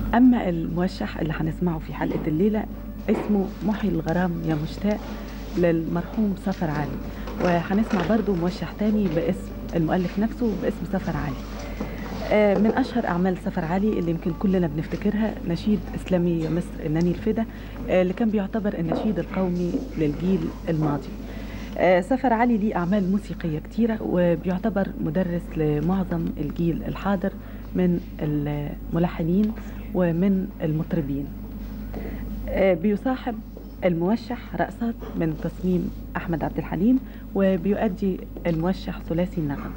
أما الموشح اللي هنسمعه في حلقة الليلة اسمه محي الغرام يا مشتاق للمرحوم سفر علي وهنسمع برضو موشح تاني باسم المؤلف نفسه باسم سفر علي آه، من أشهر أعمال سفر علي اللي يمكن كلنا بنفتكرها نشيد إسلامي يا مصر إنني الفدا آه، اللي كان بيعتبر النشيد القومي للجيل الماضي آه، سفر علي ليه أعمال موسيقية كتيرة وبيعتبر مدرس لمعظم الجيل الحاضر من الملحنين ومن المطربين آه، بيصاحب الموشح رقصات من تصميم أحمد عبد الحليم وبيؤدي الموشح ثلاثي النغم